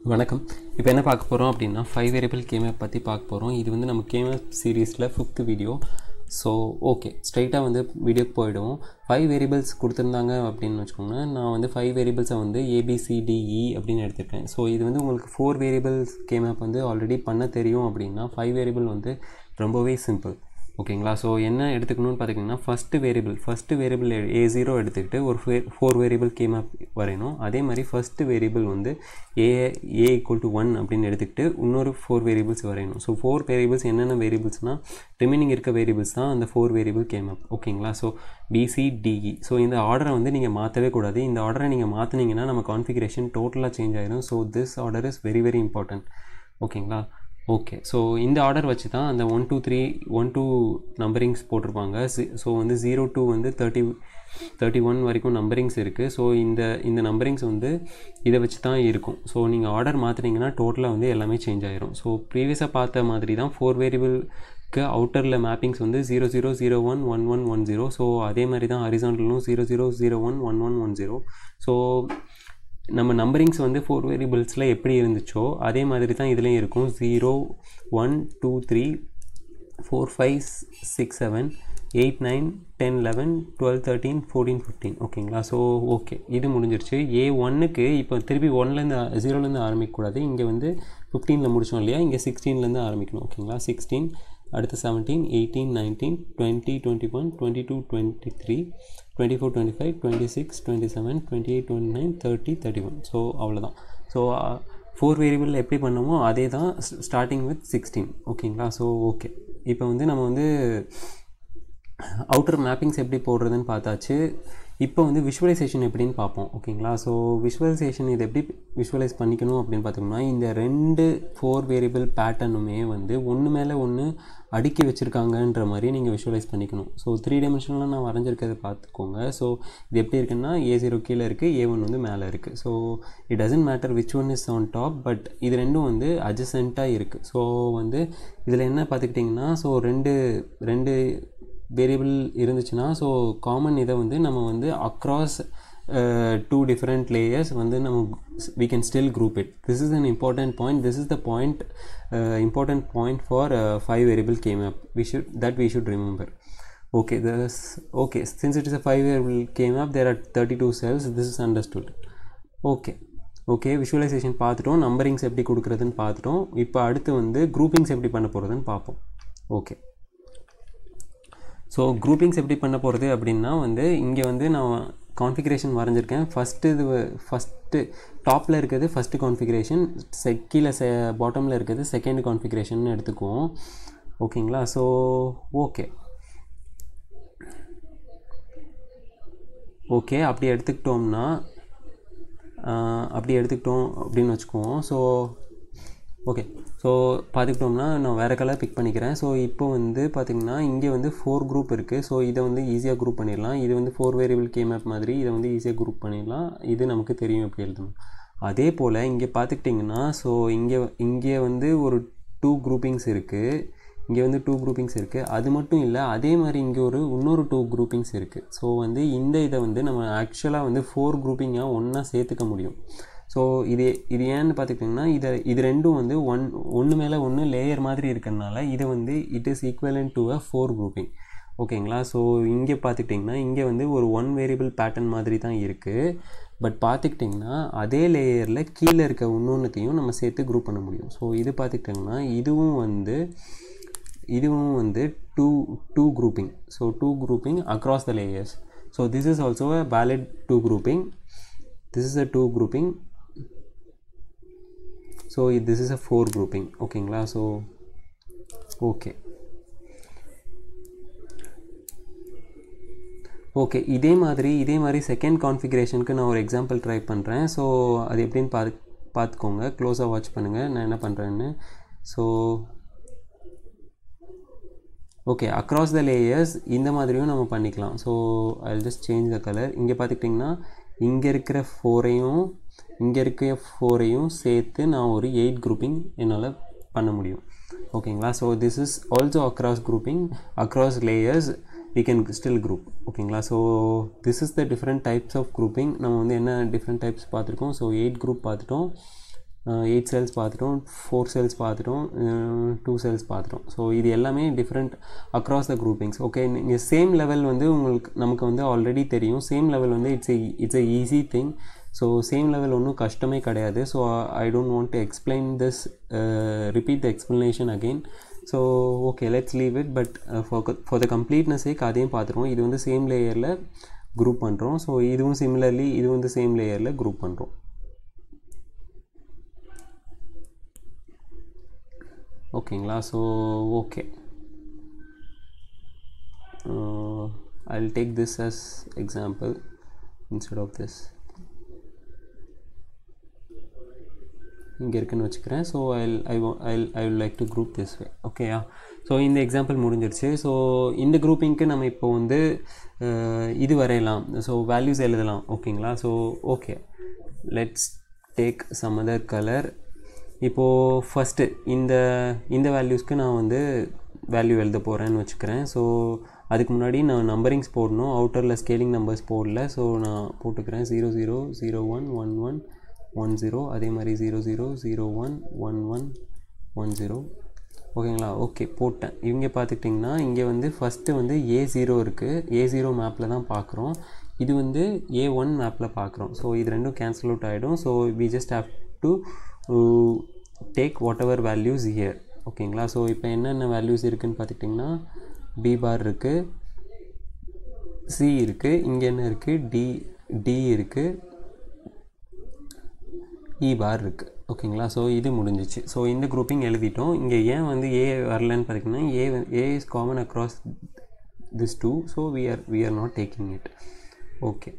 வணக்கம் இப்போ என்ன பார்க்க போகிறோம் அப்படின்னா ஃபைவ் வேரியபிள் கேமேப் பற்றி பார்க்க போகிறோம் இது வந்து நம்ம கேமேப் சீரீஸில் ஃபிஃப்த் வீடியோ ஸோ ஓகே ஸ்ட்ரைட்டாக வந்து வீடியோக்கு போயிடுவோம் ஃபைவ் வேரியபிள்ஸ் கொடுத்துருந்தாங்க அப்படின்னு வச்சுக்கோங்க நான் வந்து ஃபைவ் வேரியபிள்ஸை வந்து ஏபிசிடிஇ அப்படின்னு எடுத்திருக்கேன் ஸோ இது வந்து உங்களுக்கு ஃபோர் வேரியபிள்ஸ் கேமேப் வந்து ஆல்ரெடி பண்ண தெரியும் அப்படின்னா ஃபைவ் வேரியபிள் வந்து ரொம்பவே சிம்பிள் ஓகேங்களா ஸோ என்ன எடுத்துக்கணும்னு பார்த்திங்கன்னா first variable first variable A zero எடுத்துக்கிட்டு ஒரு ஃபே ஃபோர் வேரியபிள் கேமப் வரையணும் அதே மாதிரி ஃபஸ்ட்டு வேரியபிள் வந்து A A equal to one அப்படின்னு எடுத்துக்கிட்டு இன்னொரு ஃபோர் வேரியபிள்ஸ் வரையணும் ஸோ ஃபோர் வேரியபிள்ஸ் என்னென்ன வேரியபிள்ஸ்னால் ரிமைனிங் இருக்க வேரியபிள்ஸ் தான் அந்த ஃபோர் வேரியபிள் கேமப் ஓகேங்களா ஸோ பிசிடிஇ ஸோ இந்த ஆர்டரை வந்து நீங்கள் மாற்றவே கூடாது இந்த ஆர்டரை நீங்கள் மாற்றினீங்கன்னா நம்ம கான்ஃபிகரேஷன் டோட்டலாக சேஞ்ச் ஆயிடும் so this order is very very important ஓகேங்களா ஓகே ஸோ இந்த ஆர்டர் வச்சு தான் அந்த one two three one two numberings போட்டிருப்பாங்க ஸோ வந்து ஜீரோ டூ வந்து தேர்ட்டி தேர்ட்டி ஒன் வரைக்கும் நம்பரிங்ஸ் இருக்குது ஸோ இந்த இந்த நம்பரிங்ஸ் வந்து இதை வச்சு தான் இருக்கும் ஸோ நீங்கள் ஆர்டர் மாற்றினீங்கன்னா டோட்டலாக வந்து எல்லாமே சேஞ்ச் ஆயிரும் ஸோ ப்ரீவியஸாக பார்த்த மாதிரி தான் ஃபோர் வேரியபிள்க்கு அவுட்டரில் மேப்பிங்ஸ் வந்து zero zero zero one one one one zero so அதே மாதிரி தான் ஹரிசாண்டலும் zero zero zero one one one one zero so நம்ம நம்பரிங்ஸ் வந்து ஃபோர் வேரியபிள்ஸில் எப்படி இருந்துச்சோ அதே மாதிரி தான் இதுலேயும் இருக்கும் zero one two three four five six seven eight nine ten eleven twelve thirteen fourteen fifteen ஓகேங்களா ஸோ ஓகே இது முடிஞ்சிருச்சு ஏ ஒன்னுக்கு இப்போ திருப்பி ஒன்லேருந்து ஜீரோலேருந்து ஆரம்பிக்கக்கூடாது இங்கே வந்து ஃபிஃப்டீனில் முடித்தோம் இல்லையா இங்கே சிக்ஸ்டீன்லேருந்து ஆரம்பிக்கணும் ஓகேங்களா சிக்ஸ்டீன் அடுத்து seventeen eighteen nineteen twenty twenty one twenty two twenty three twenty four twenty five twenty six twenty seven twenty eight twenty nine thirty thirty one so அவ்வளோதான் ஸோ ஃபோர் வேரியபிள் எப்படி பண்ணமோ அதே தான் ஸ்டார்டிங் வித் சிக்ஸ்டீன் ஓகேங்களா so okay இப்போ வந்து நம்ம வந்து அவுட்டர் மேப்பிங்ஸ் எப்படி போடுறதுன்னு பார்த்தாச்சு இப்போ வந்து விஷுவலைசேஷன் எப்படின்னு பார்ப்போம் ஓகேங்களா ஸோ விஷுவலைசேஷன் இது எப்படி விஷுவலைஸ் பண்ணிக்கணும் அப்படின்னு பார்த்தோம்னா இந்த ரெண்டு ஃபோர் வேரியபிள் பேட்டர்னுமே வந்து ஒன்று மேலே ஒன்று அடுக்கி வச்சுருக்காங்கன்ற மாதிரி நீங்கள் விஷுவலைஸ் பண்ணிக்கணும் ஸோ த்ரீ டைமென்ஷனில் நான் வரைஞ்சிருக்கிறத பார்த்துக்கோங்க ஸோ இது எப்படி இருக்குன்னா ஏ ஜீரோ கீழே இருக்குது ஏ ஒன் வந்து மேலே இருக்குது so it doesn't matter which one is on top but இது ரெண்டும் வந்து அட்ஜசண்ட்டாக இருக்குது ஸோ வந்து இதில் என்ன பார்த்துக்கிட்டிங்கன்னா ஸோ ரெண்டு ரெண்டு வேரியபிள் இருந்துச்சுன்னா ஸோ காமன் இதை வந்து நம்ம வந்து அக்ராஸ் டூ டிஃப்ரெண்ட் லேயர்ஸ் வந்து நம்ம we can still group it this is an important point this is the point important point for five variable came up we should that we should remember okay this okay since it is a five variable came up there are 32 cells this is understood okay okay visualization பார்த்துட்டோம் numberings எப்படி கொடுக்குறதுன்னு பார்த்துட்டோம் இப்போ அடுத்து வந்து groupings எப்படி பண்ண போகிறதுன்னு பார்ப்போம் ஓகே ஸோ குரூப்பிங்ஸ் எப்படி பண்ண போகிறது அப்படின்னா வந்து இங்கே வந்து நான் கான்ஃபிகரேஷன் வரைஞ்சிருக்கேன் ஃபஸ்ட்டு இது ஃபஸ்ட்டு டாப்பில் இருக்கிறது ஃபஸ்ட்டு கான்ஃபிகரேஷன் செ கீழே செ பாட்டமில் இருக்கிறது செகண்ட் கான்ஃபிகரேஷன் எடுத்துக்குவோம் ஓகேங்களா ஸோ ஓகே ஓகே அப்படி எடுத்துக்கிட்டோம்னா அப்படி எடுத்துக்கிட்டோம் அப்படின்னு வச்சுக்குவோம் ஸோ ஓகே ஸோ பார்த்துக்கிட்டோம்னா நான் வேறு கலர் பிக் பண்ணிக்கிறேன் ஸோ இப்போ வந்து பார்த்திங்கன்னா இங்கே வந்து ஃபோர் குரூப் இருக்குது ஸோ இதை வந்து ஈஸியாக குரூப் பண்ணிடலாம் இது வந்து ஃபோர் வேரியபிள் கே மேப் மாதிரி இதை வந்து ஈஸியாக குரூப் பண்ணிடலாம் இது நமக்கு தெரியும் எப்படி எழுதணும் அதே போல் இங்கே பார்த்துக்கிட்டிங்கன்னா ஸோ இங்கே இங்கே வந்து ஒரு டூ குரூப்பிங்ஸ் இருக்குது இங்கே வந்து டூ குரூப்பிங்ஸ் இருக்குது அது மட்டும் இல்லை அதே மாதிரி இங்கே ஒரு இன்னொரு டூ குரூப்பிங்ஸ் இருக்குது ஸோ வந்து இந்த இதை வந்து நம்ம ஆக்சுவலாக வந்து ஃபோர் குரூப்பிங்காக ஒன்றா சேர்த்துக்க முடியும் ஸோ இது இது ஏன்னு பார்த்துக்கிட்டிங்கன்னா இதை இது ரெண்டும் வந்து ஒன் ஒன்று மேலே ஒன்று லேயர் மாதிரி இருக்கிறதுனால இது வந்து it is equivalent to a four grouping ஓகேங்களா ஸோ இங்கே பார்த்துக்கிட்டிங்கன்னா இங்கே வந்து ஒரு ஒன் வேரியபிள் பேட்டர்ன் மாதிரி தான் இருக்குது பட் பார்த்துக்கிட்டிங்கன்னா அதே லேயரில் கீழே இருக்க இன்னொன்றுத்தையும் நம்ம சேர்த்து குரூப் பண்ண முடியும் ஸோ இது பார்த்துக்கிட்டிங்கன்னா இதுவும் வந்து இதுவும் வந்து two two grouping so two grouping across the layers so this is also a valid two grouping this is a two grouping so this is a four grouping ஓகேங்களா ஸோ ஓகே ஓகே இதே மாதிரி இதே மாதிரி second கான்ஃபிகரேஷனுக்கு நான் ஒரு example try பண்ணுறேன் so அது எப்படின்னு பார்த்து பார்த்துக்கோங்க க்ளோஸாக வாட்ச் பண்ணுங்கள் நான் என்ன பண்ணுறேன்னு so okay across the layers இந்த மாதிரியும் நம்ம பண்ணிக்கலாம் so I just change the colour இங்கே பார்த்துக்கிட்டிங்கன்னா இங்கே இருக்கிற ஃபோரையும் இங்கே இருக்கிற ஃபோரையும் சேர்த்து நான் ஒரு எயிட் குரூப்பிங் என்னால் பண்ண முடியும் ஓகேங்களா so this is also across grouping across layers we can still group ஓகேங்களா so this is the different types of grouping நம்ம வந்து என்ன டிஃப்ரெண்ட் டைப்ஸ் பார்த்துருக்கோம் ஸோ எயிட் குரூப் பார்த்துட்டோம் எயிட் செல்ஸ் பார்த்துட்டோம் ஃபோர் செல்ஸ் பார்த்துட்டோம் டூ செல்ஸ் பார்த்துட்டோம் so இது எல்லாமே different across the groupings okay நீங்கள் சேம் லெவல் வந்து உங்களுக்கு நமக்கு வந்து ஆல்ரெடி தெரியும் சேம் லெவல் வந்து it's it's a easy thing so same level ஒன்றும் கஷ்டமே கிடையாது so I don't want to explain this repeat the explanation again so okay let's leave it but for for the completeness sake அதையும் பார்த்துருவோம் இது வந்து same லேயரில் group பண்ணுறோம் so இதுவும் சிமிலர்லி இது வந்து சேம் லேயரில் குரூப் பண்ணுறோம் ஓகேங்களா so okay I'll take this as example instead of this இங்கே இருக்குன்னு வச்சுக்கிறேன் so I I I I will like to group this way ஓகேயா ஸோ இந்த எக்ஸாம்பிள் முடிஞ்சிருச்சு ஸோ இந்த குரூப்பிங்க்கு நம்ம இப்போ வந்து இது வரையலாம் ஸோ வேல்யூஸ் எழுதலாம் ஓகேங்களா so okay let's take some other colour இப்போது ஃபஸ்ட்டு இந்த இந்த வேல்யூஸ்க்கு நான் வந்து வேல்யூ எழுத போகிறேன்னு வச்சுக்கிறேன் ஸோ அதுக்கு முன்னாடி நான் நம்பரிங்ஸ் போடணும் அவுட்டரில் ஸ்கேலிங் நம்பர்ஸ் போடல ஸோ நான் போட்டுக்கிறேன் zero zero zero one one one one zero அதே மாதிரி zero zero zero one one one one zero ஓகேங்களா ஓகே போட்டேன் இங்கே பார்த்துக்கிட்டிங்கன்னா இங்கே வந்து ஃபஸ்ட்டு வந்து ஏ ஜீரோ இருக்குது ஏ ஜீரோ மேப்பில் தான் பார்க்குறோம் இது வந்து ஏ ஒன் மேப்பில் பார்க்குறோம் ஸோ இது ரெண்டும் கேன்சல் அவுட் ஆகிடும் so we just have to take whatever values here ஓகேங்களா ஸோ இப்போ என்னென்ன வேல்யூஸ் இருக்குதுன்னு பார்த்துக்கிட்டிங்கன்னா பி பார் இருக்குது சி இருக்குது இங்கே என்ன இருக்குது டி டி இருக்குது இ பார் இருக்குது ஓகேங்களா ஸோ இது முடிஞ்சிச்சு ஸோ இந்த குரூப்பிங் எழுதிட்டோம் இங்கே ஏன் வந்து ஏ வரலன்னு பார்த்தீங்கன்னா A A is common across this two so we are we are not taking it okay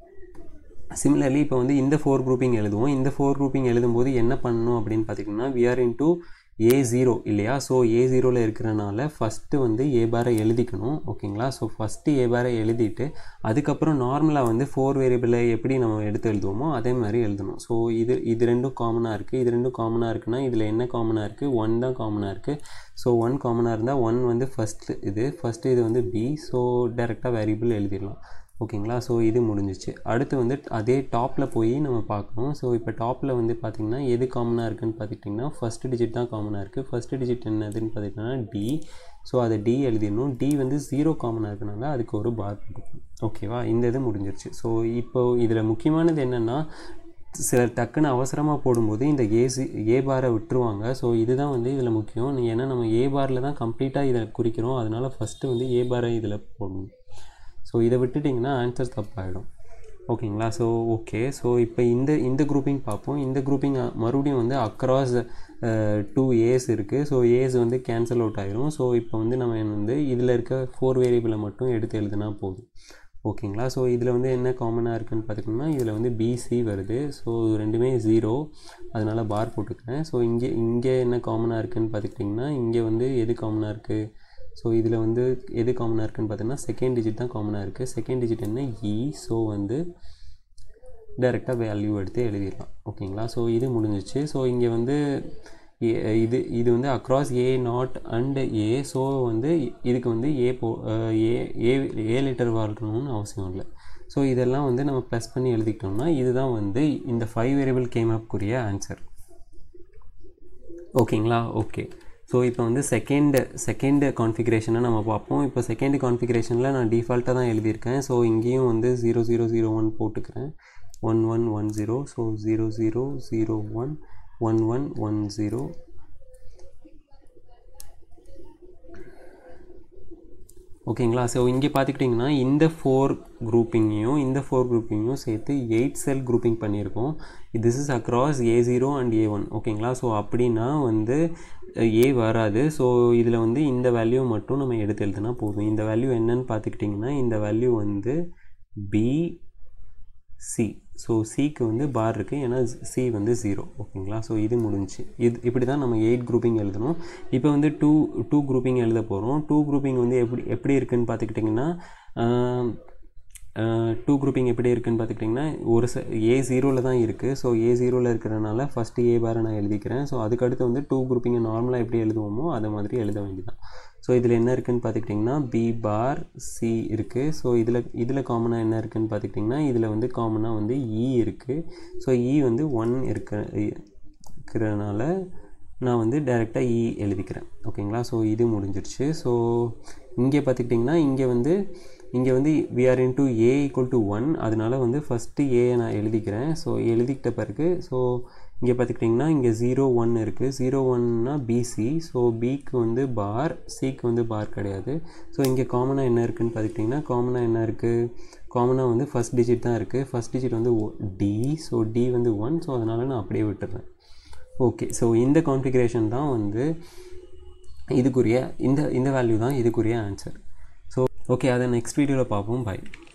similarly இப்போ வந்து இந்த ஃபோர் குரூப்பிங் எழுதுவோம் இந்த ஃபோர் குரூப்பிங் எழுதும்போது என்ன பண்ணணும் அப்படின்னு பார்த்தீங்கன்னா we are into A zero இல்லையா ஸோ ஏ ஜீரோவில் இருக்கிறனால ஃபஸ்ட்டு வந்து ஏ பாரை எழுதிக்கணும் ஓகேங்களா ஸோ ஃபஸ்ட்டு ஏ பாரை எழுதிட்டு அதுக்கப்புறம் நார்மலாக வந்து ஃபோர் வேரியபிளை எப்படி நம்ம எடுத்து எழுதுவோமோ அதே மாதிரி எழுதணும் ஸோ இது இது ரெண்டும் காமனாக இருக்குது இது ரெண்டும் காமனாக இருக்குன்னா இதில் என்ன காமனாக இருக்குது ஒன் தான் காமனாக இருக்குது ஸோ ஒன் காமனாக இருந்தால் ஒன் வந்து ஃபஸ்ட்டு இது ஃபஸ்ட்டு இது வந்து பி ஸோ டேரெக்டாக வேரியபிள் எழுதிடலாம் ஓகேங்களா ஸோ இது முடிஞ்சிச்சு அடுத்து வந்து அதே டாப்பில் போய் நம்ம பார்க்கணும் ஸோ இப்போ டாப்பில் வந்து பார்த்திங்கன்னா எது காமனாக இருக்குதுன்னு பார்த்துக்கிட்டிங்கன்னா ஃபஸ்ட்டு டிஜிட் தான் காமனாக இருக்குது ஃபஸ்ட்டு டிஜிட் என்னதுன்னு பார்த்திங்கன்னா டி ஸோ அதை டி எழுதிடணும் டி வந்து ஜீரோ காமனாக இருக்கனால அதுக்கு ஒரு பார் போட்டுக்கணும் ஓகேவா இந்த இது முடிஞ்சிருச்சு ஸோ இப்போ இதில் முக்கியமானது என்னென்னா சிலர் டக்குன்னு அவசரமாக போடும்போது இந்த ஏசி ஏ பாரை விட்டுருவாங்க ஸோ இதுதான் வந்து இதில் முக்கியம் ஏன்னா நம்ம ஏ பாரில் தான் கம்ப்ளீட்டாக இதில் குறிக்கிறோம் அதனால் ஃபஸ்ட்டு வந்து ஏ பாரை இதில் போடணும் ஸோ இதை விட்டுட்டிங்கன்னா ஆன்சர் தப்பாகிடும் ஓகேங்களா ஸோ ஓகே ஸோ இப்போ இந்த இந்த குரூப்பிங் பார்ப்போம் இந்த குரூப்பிங் மறுபடியும் வந்து அக்ராஸ் டூ ஏஸ் இருக்குது ஸோ ஏஸ் வந்து கேன்சல் அவுட் ஆகிரும் ஸோ இப்போ வந்து நம்ம வந்து இதில் இருக்க ஃபோர் வேரியபிளை மட்டும் எடுத்து எழுதுனா போதும் ஓகேங்களா ஸோ இதில் வந்து என்ன காமனாக இருக்குதுன்னு பார்த்துக்கிட்டிங்கன்னா இதில் வந்து பிசி வருது ஸோ ரெண்டுமே ஜீரோ அதனால் பார் போட்டுக்கிறேன் ஸோ இங்கே இங்கே என்ன காமனாக இருக்குதுன்னு பார்த்துக்கிட்டிங்கன்னா இங்கே வந்து எது காமனாக இருக்குது ஸோ இதில் வந்து எது காமனாக இருக்குதுன்னு பார்த்தீங்கன்னா செகண்ட் டிஜிட் தான் காமனாக இருக்குது செகண்ட் டிஜிட் என்ன இ ஸோ வந்து டைரெக்டாக வேல்யூ எடுத்து எழுதிடலாம் ஓகேங்களா ஸோ இது முடிஞ்சிச்சு ஸோ இங்கே வந்து இது இது வந்து across A not and A so வந்து இதுக்கு வந்து ஏ போ ஏ ஏ ஏ லிட்டர் வரணும்னு அவசியம் இல்லை ஸோ இதெல்லாம் வந்து நம்ம ப்ளஸ் பண்ணி எழுதிக்கிட்டோம்னா இதுதான் வந்து இந்த ஃபைவ் வேரியபிள் கேம் அப்க்குரிய ஆன்சர் ஓகேங்களா ஓகே ஸோ இப்போ வந்து செகண்ட் செகண்ட் கான்ஃபிகரேஷனை நம்ம பார்ப்போம் இப்போ செகண்ட் கான்ஃபிகரேஷனில் நான் டிஃபால்ட்டாக தான் எழுதியிருக்கேன் ஸோ இங்கேயும் வந்து ஜீரோ ஜீரோ ஜீரோ ஒன் போட்டுக்கிறேன் one one one zero so zero zero zero one one one one zero ஓகேங்களா ஸோ இங்கே பார்த்துக்கிட்டிங்கன்னா இந்த ஃபோர் குரூப்பிங்கையும் இந்த ஃபோர் குரூப்பிங்கையும் சேர்த்து எயிட் செல் குரூப்பிங் பண்ணியிருக்கோம் this is across A zero and A one ஓகேங்களா ஸோ அப்படின்னா வந்து ஏ வராது ஸோ இதில் வந்து இந்த வேல்யூ மட்டும் நம்ம எடுத்து எழுதுனா போதும் இந்த வேல்யூ என்னன்னு பார்த்துக்கிட்டிங்கன்னா இந்த வேல்யூ வந்து பி சி ஸோ சிக்கு வந்து பார் இருக்குது ஏன்னா சி வந்து ஜீரோ ஓகேங்களா ஸோ இது முடிஞ்சு இது இப்படி தான் நம்ம எயிட் குரூப்பிங் எழுதணும் இப்போ வந்து டூ டூ குரூப்பிங் எழுத போகிறோம் டூ குரூப்பிங் வந்து எப்படி எப்படி இருக்குதுன்னு பார்த்துக்கிட்டிங்கன்னா டூ குரூப்பிங் எப்படி இருக்குன்னு பார்த்துக்கிட்டிங்கன்னா ஒரு ச ஏ ஜீரோவில் தான் இருக்குது ஸோ ஏ ஜீரோவில் இருக்கிறனால ஃபஸ்ட்டு ஏ பாரை நான் எழுதிக்கிறேன் ஸோ அதுக்கடுத்து வந்து டூ குரூப்பிங்கை நார்மலாக எப்படி எழுதுவோமோ அதை மாதிரி எழுத வேண்டியதான் ஸோ இதில் என்ன இருக்குதுன்னு பார்த்துக்கிட்டிங்கன்னா பி பார் சி இருக்குது ஸோ இதில் இதில் காமனாக என்ன இருக்குதுன்னு பார்த்துக்கிட்டிங்கன்னா இதில் வந்து காமனாக வந்து இ இருக்குது ஸோ இ வந்து ஒன் இருக்கு இருக்கிறனால நான் வந்து டைரெக்டாக இ எழுதிக்கிறேன் ஓகேங்களா ஸோ இது முடிஞ்சிடுச்சு ஸோ இங்கே பார்த்துக்கிட்டிங்கன்னா இங்கே வந்து இங்கே வந்து we are into A equal to one அதனால வந்து ஃபஸ்ட்டு ஏ நான் எழுதிக்கிறேன் ஸோ எழுதிக்கிட்ட பிறகு ஸோ இங்கே பார்த்துக்கிட்டிங்கன்னா இங்கே ஜீரோ ஒன் இருக்குது ஜீரோ ஒன்னா பிசி ஸோ பிக்கு வந்து பார் சிக்கு வந்து பார் கிடையாது ஸோ இங்கே காமனாக என்ன இருக்குதுன்னு பார்த்துக்கிட்டிங்கன்னா காமனாக என்ன இருக்குது காமனாக வந்து ஃபஸ்ட் டிஜிட் தான் இருக்குது ஃபஸ்ட் டிஜிட் வந்து டி ஸோ டி வந்து ஒன் ஸோ அதனால் நான் அப்படியே விட்டுறேன் ஓகே ஸோ இந்த கான்ஃபிகரேஷன் தான் வந்து இதுக்குரிய இந்த இந்த வேல்யூ தான் இதுக்குரிய ஆன்சர் ஸோ ஓகே அதை நெக்ஸ்ட் வீடியோவில் பார்ப்போம் பை